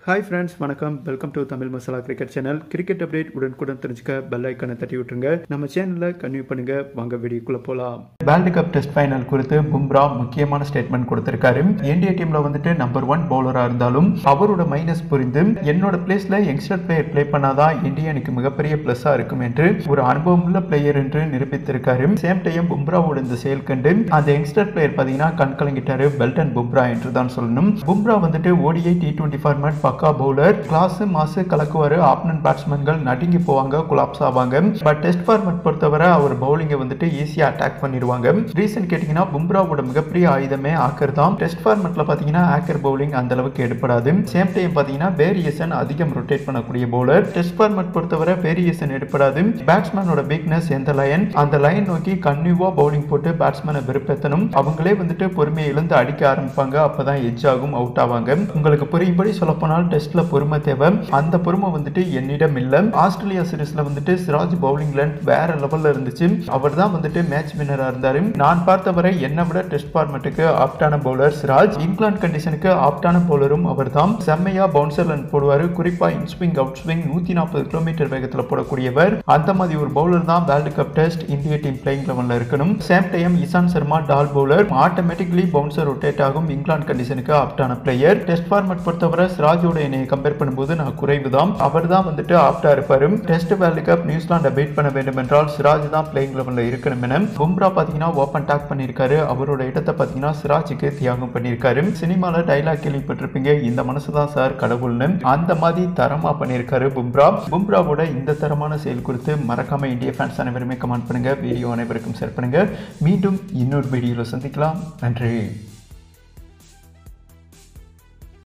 hi friends வணக்கம் welcome to Tamil masala cricket channel cricket update உடனுக்குடன் தெரிஞ்சுக்க பெல் ஐக்கனை தட்டி விட்டுருங்க நம்ம சேனலில் கன்வியூ பண்ணுங்க வாங்க வீடியோக்குள்ள போகலாம் வேர்ல்டு கப் டெஸ்ட் ஃபைனல் குறித்து பும்ரா முக்கியமான ஸ்டேட்மெண்ட் கொடுத்திருக்காரு இந்தியா டீம்ல வந்துட்டு நம்பர் ஒன் பவுலரா இருந்தாலும் அவரோட மைனஸ் புரிந்து என்னோட பிளேஸ்ல யங்ஸ்டர் பிளேயர் ப்ளே பண்ணாதான் இந்தியா எனக்கு மிகப்பெரிய பிளஸ்ஸா இருக்கும் என்று ஒரு அனுபவமுள்ள பிளேயர் என்று நிரூபித்திருக்காரு சேம் டைம் பும்ராவோட இந்த செயல் கண்டு அந்த யங்ஸ்டர் பிளேயர் பார்த்தீங்கன்னா கண் கலங்கிட்டாரு பெல்டன் பும்ரா என்று தான் சொல்லணும் பும்ரா வந்துட்டு ஓடிஐ டி டுவெண்ட்டி ஃபார்மேட் பக்கா பவுலர் கிளாஸ் மாசு கலக்குவாரு ஆப்னன் பேட்ஸ்மேன்கள் நடுங்கி போவாங்க குலாப்ஸ் ஆவாங்க பட் டெஸ்ட் ஃபார்மேட் பொறுத்தவரை அவர் பவுலிங்கை வந்துட்டு ஈஸியா அட்டாக் பண்ணிடுவாங்க ரீசன் கேட்டீங்கன்னா பும்ராவோட மிகப்பெரிய ஆயுதமே ஆக்கர் தான் டெஸ்ட் ஃபார்மேட்ல பாத்தீங்கன்னா ஆக்கர் பவுலிங் அந்த அளவுக்கு எடுப்படாது சேம் டைம் பாத்தீங்கன்னா வேரியேஷன் அதிகம் ரொட்டேட் பண்ணக்கூடிய பவுலர் டெஸ்ட் ஃபார்மேட் பொறுத்தவரை வேரியேஷன் எடுப்படாது பேட்ஸ்மேனோட வீக்னஸ் எந்த லைன் அந்த லைன் நோக்கி கன்னியூவா பவுலிங் போட்டு பேட்ஸ்மேனை வெறுப்பேற்றணும் அவங்களே வந்துட்டு பொறுமையை இழந்து அடிக்க ஆரம்பிப்பாங்க அப்பதான் எட்ஜ் ஆகும் அவுட் ஆவாங்க உங்களுக்கு புரியும்படி சொல்ல போனால் டெஸ்ட்ல பொறுமை தேவை அந்த பொறுமை வந்துட்டு என்னிடம் இல்ல ஆஸ்திரேலியா சீரீஸ்ல வந்துட்டு சிராஜ் பவுலிங் லென்த் வேற லெவல்ல இருந்துச்சு அவர் தான் வந்துட்டு மேட்ச் வின்னரா இருந்தாரு நான் பார்த்தவரை என்னை விட டெஸ்ட் ஃபார்மேட்டுக்கு ஆப்டான பவுலர் சிராஜ் இங்கிலாந்து கண்டிஷனுக்கு ஆப்டான பவுலரும் அவர் தான் செம்மையா பவுன்சர் லென்த் போடுவாரு குறிப்பா இன்ஸ்விங் அவுட் ஸ்விங் நூத்தி நாற்பது கிலோமீட்டர் வேகத்துல போடக்கூடியவர் அந்த மாதிரி ஒரு பவுலர் தான் வேர்ல்டு கப் டெஸ்ட் இந்திய டீம் பிளேயிங் லெவல்ல இருக்கணும் same time Ishant Sharma tall bowler automatically bouncer rotate ஆகும் இங்கிலாந்து கண்டிஷனுக்கு ஆப்டான பிளேயர் டெஸ்ட் ஃபார்மேட் பொறுத்தவரை சிராஜோட என்னை கம்பேர் பண்ணும்போது நான் குறைவு தான் அவர் தான் வந்துட்டு ஆப்டா இருப்பாரு டெஸ்ட் வேர்ல்டு கப் நியூசிலாண்டை பீட் பண்ண வேண்டும் என்றால் சிராஜ் தான் பிளேயிங் லெவலில் இருக்கணும் என பும்ரா பார்த்தீங்கன்னா ஓப்பன் டாக் பண்ணியிருக்காரு அவரோட இடத்தை பார்த்தீங்கன்னா சிராஜுக்கு தியாகம் பண்ணியிருக்காரு சினிமாவில் டைலாக் கேள்விப்பட்டிருப்பீங்க இந்த மனசு தான் சார் கடவுள்னு அந்த மாதிரி தரமா பண்ணியிருக்காரு பும்ரா பும்ராவோட இந்த தரமான செயல் குறித்து மறக்காம இந்திய ஃபேன்ஸ் அனைவருமே கமெண்ட் பண்ணுங்க வீடியோ அனைவருக்கும் ஷேர் பண்ணுங்க மீண்டும் இன்னொரு வீடியோவில் சந்திக்கலாம் நன்றி